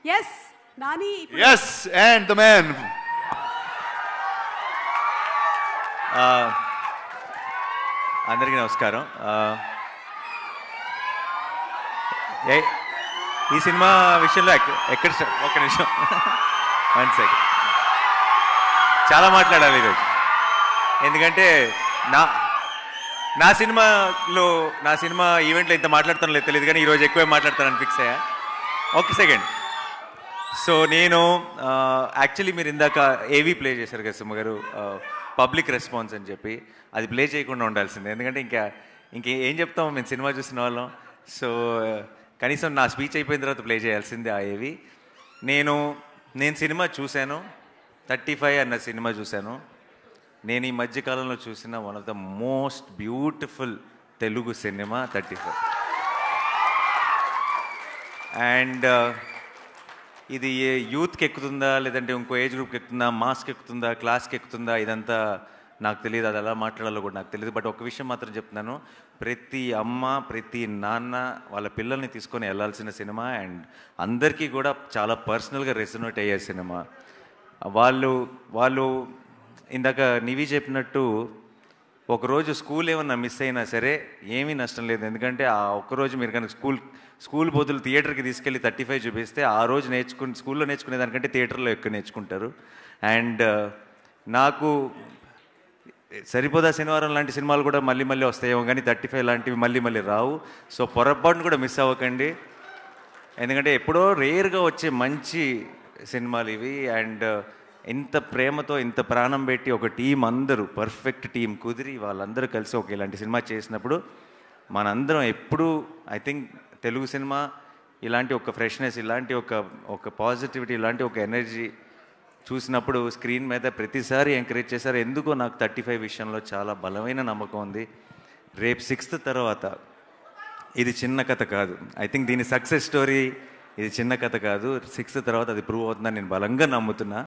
yes Nani ఇప్పుడు yes and the man అందరికీ నమస్కారం ఆ, ఏ- ఈ సినిమా విషయంలో ఎక్క- ఎక్కడ స్ట- ఒక్క నిమిషం వన్ సెకండ్ చాలా మాట్లాడాలి ఈరోజు ఎందుకంటే నా నా సినిమాలో నా సినిమా ఈవెంట్లో ఇంత మాట్లాడతానో లేదు తెలియదు కానీ ఈరోజు ఎక్కువే మాట్లాడతానని ఫిక్స్ అయ్యా ఒక సెకండ్ సో నేను యాక్చువల్లీ మీరు ఇందాక ఏవీ ప్లే చేశారు కదా సుమ గారు పబ్లిక్ రెస్పాన్స్ అని చెప్పి అది ప్లే చేయకుండా ఉండాల్సిందే ఎందుకంటే ఇంకా ఇంకే ఏం చెప్తాం మేము సినిమా చూసిన వాళ్ళం సో కనీసం నా స్పీచ్ అయిపోయిన తర్వాత ప్లే చేయాల్సిందే ఆ ఏవి నేను నేను సినిమా చూశాను థర్టీ ఫైవ్ అన్న సినిమా చూశాను నేను ఈ మధ్యకాలంలో చూసిన one of the most beautiful Telugu cinema thirty five and ఇది ఏ యూత్కి ఎక్కుతుందా లేదంటే ఇంకో ఏజ్ గ్రూప్కి ఎక్కుతుందా మాస్కి ఎక్కుతుందా క్లాస్కి ఎక్కుతుందా ఇదంతా నాకు తెలియదు అది ఎలా మాట్లాడాలో కూడా నాకు తెలియదు బట్ ఒక విషయం మాత్రం చెప్తున్నాను ప్రతి అమ్మ ప్రతి నాన్న వాళ్ళ పిల్లల్ని తీసుకొని వెళ్ళాల్సిన సినిమా అండ్ అందరికీ కూడా చాలా పర్సనల్గా రెసొనేట్ అయ్యే సినిమా వాళ్ళు వాళ్ళు ఇందాక నివి చెప్పినట్టు ఒకరోజు స్కూల్ ఏమన్నా మిస్ అయినా సరే ఏమీ నష్టం లేదు ఎందుకంటే ఆ ఒక్కరోజు మీరు కనుక స్కూల్ స్కూల్ బదులు థియేటర్కి తీసుకెళ్ళి థర్టీ ఫైవ్ చూపిస్తే ఆ రోజు నేర్చుకుని స్కూల్లో నేర్చుకునే దానికంటే థియేటర్లో ఎక్కువ నేర్చుకుంటారు అండ్ నాకు సరిపోదా శనివారం లాంటి సినిమాలు కూడా మళ్ళీ మళ్ళీ వస్తాయేమో కానీ థర్టీ ఫైవ్ లాంటివి మళ్ళీ మళ్ళీ రావు సో పొరపాటును కూడా మిస్ అవ్వకండి ఎందుకంటే ఎప్పుడో రేర్గా వచ్చే మంచి సినిమాలు ఇవి అండ్ ఇంత ప్రేమతో ఇంత ప్రాణం పెట్టి ఒక టీం అందరూ పర్ఫెక్ట్ టీం కుదిరి వాళ్ళందరూ కలిసి ఒక ఇలాంటి సినిమా చేసినప్పుడు మనందరం ఎప్పుడూ ఐ థింక్ తెలుగు సినిమా ఇలాంటి ఒక ఫ్రెష్నెస్ ఇలాంటి ఒక ఒక పాజిటివిటీ ఇలాంటి ఒక ఎనర్జీ చూసినప్పుడు స్క్రీన్ మీద ప్రతిసారి ఎంకరేజ్ చేశారు ఎందుకో నాకు థర్టీ ఫైవ్ విషయంలో చాలా బలమైన నమ్మకం ఉంది రేపు సిక్స్త్ తర్వాత ఇది చిన్న కథ కాదు ఐ థింక్ దీని సక్సెస్ స్టోరీ ఇది చిన్న కథ కాదు సిక్స్త్ తర్వాత అది ప్రూవ్ అవుతుందని నేను బలంగా నమ్ముతున్నా